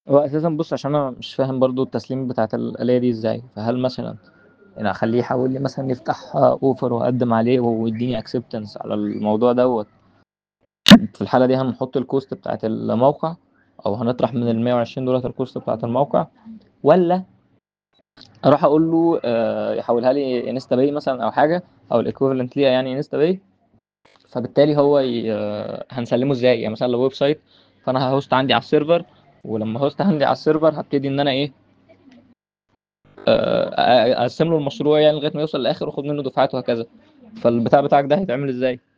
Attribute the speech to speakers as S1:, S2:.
S1: هو اساسا بص عشان انا مش فاهم برضو التسليم بتاعت الآلية دي ازاي فهل مثلا يعني اخليه يحاول لي مثلا يفتح اوفر واقدم عليه ويديني اكسبتنس على الموضوع دوت في الحالة دي هنحط الكوست بتاعت الموقع او هنطرح من ال 120 دولار الكوست بتاعت الموقع ولا اروح اقول له آه، يحولها لي انستا باي مثلا او حاجه او الايكوفالنت ليها يعني انستا باي فبالتالي هو ي... آه، هنسلمه ازاي يعني مثلا لو ويب سايت فانا ههوست عندي على السيرفر ولما هوست عندي على السيرفر هبتدي ان انا ايه آه، اقسم له المشروع يعني لغايه ما يوصل للاخر واخد منه دفعات وهكذا فالبتاع بتاعك ده هيتعمل ازاي